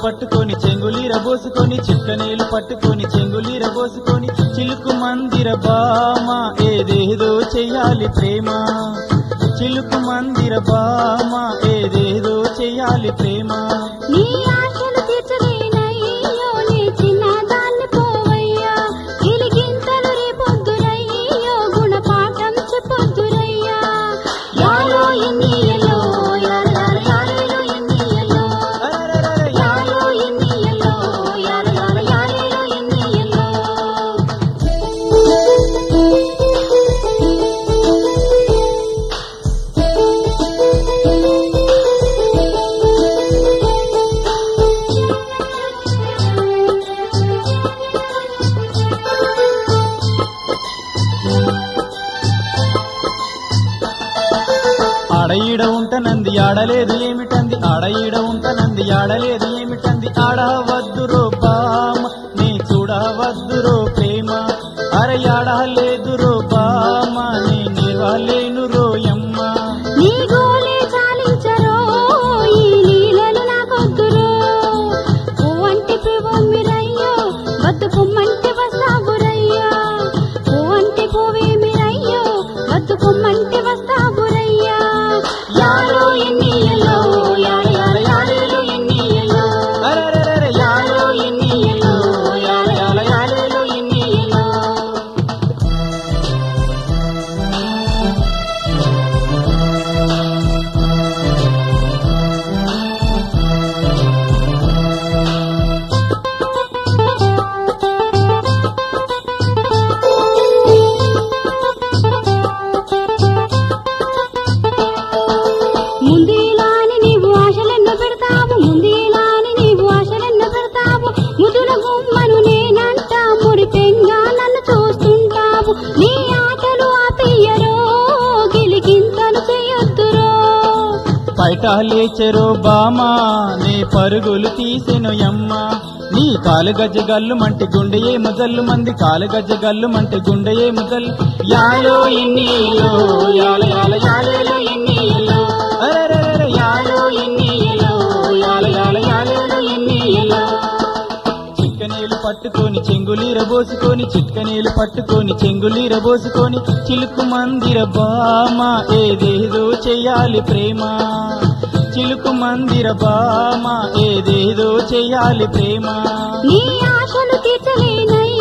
పట్టుకొని చెంగులీర బోసుకొని చిక్కనేలు పట్టుకొని చెంగులీర బోసుకొని చిలుకు మందిర బామ ఏదేదో చెయ్యాలి ప్రేమ చిలుకు మందిర బామ ఏదేదో చెయ్యాలి ప్రేమ నీ ఆశలు తీర్చలేనయ్యో నీ చిన్నదాన్ని పోవయ్యా గిలిగింతలు రేపొద్దురయ్యో గుణపాఠం చెప్పొద్దురయ్యా యాలో ఎన్నియలో యాలో యాలో ఎన్నియలో అరెరెరెరె, యాలో ఎన్నియలో యాలో యాలో ఎన్నియలో ఆడ ఈడ ఉంటనంది ఆడలేదు ఏమిటంది ఆడ ఈడ ఉంటనంది ఆడలేదు ఏమిటంది ఆడవద్దురో బామ నీ చూడవద్దురో ప్రేమ అరే ఆడలేదురో బామ నీ నిలవలేను రోయమ్మ నీ గోలే చాలించరో ఈ లీలలు నాకొద్దురో ఓ అంటే పువ్వమ్మిరయ్యో వద్దు పొమ్మంటే వస్తావురయ్యా ఓ అంటే పువ్వేమిరయ్యో వద్దు పొమ్మంటే వస్తావురయ్యా యాలో ఎన్నియలో యాలో యాలో ఎన్నియలో అరెరెరెరె, యాలో ఎన్నియలో యాలో యాలో ఎన్నియలో ముందేలాని నీవు ఆశలెన్న పెడతావు ముందేలాని నీవు ఆశలెన్న పెడతావు ముదుల గుమ్మను నేనంట మురిపెంగా నన్ను చూస్తుంటావు నీ ఆటలు ఆపేయరో గిలిగింతలు చేయొద్దురో బయట లేచెరో బామా నీ పరుగులు తీసెను యమ్మ నీ కాలు గజ్జ గల్లు మంటి గుండె ఏ ముజల్లు మంది కాలు గజ్జ గల్లు మంటి గుండె ఏ ముజల్లు యాలో ఎన్నీలో యాల యాల యాలేలో ఎన్నీలో అరెరెరెరె యాలో ఎన్నీలో యాల యాల యాలేలో ఎన్నీలో చిక్కనీళ్ళు పట్టుకొని చెంగులీర బోసుకొని చిక్కనీళ్ళు పట్టుకొని చెంగులీర బోసుకొని చిలుకు మందిర బామ ఏదేదో చెయ్యాలి ప్రేమ చిలుకు మందిర బామ ఏదేదో చెయ్యాలి ప్రేమ నీ ఆశలు తీర్చలేనయ్యో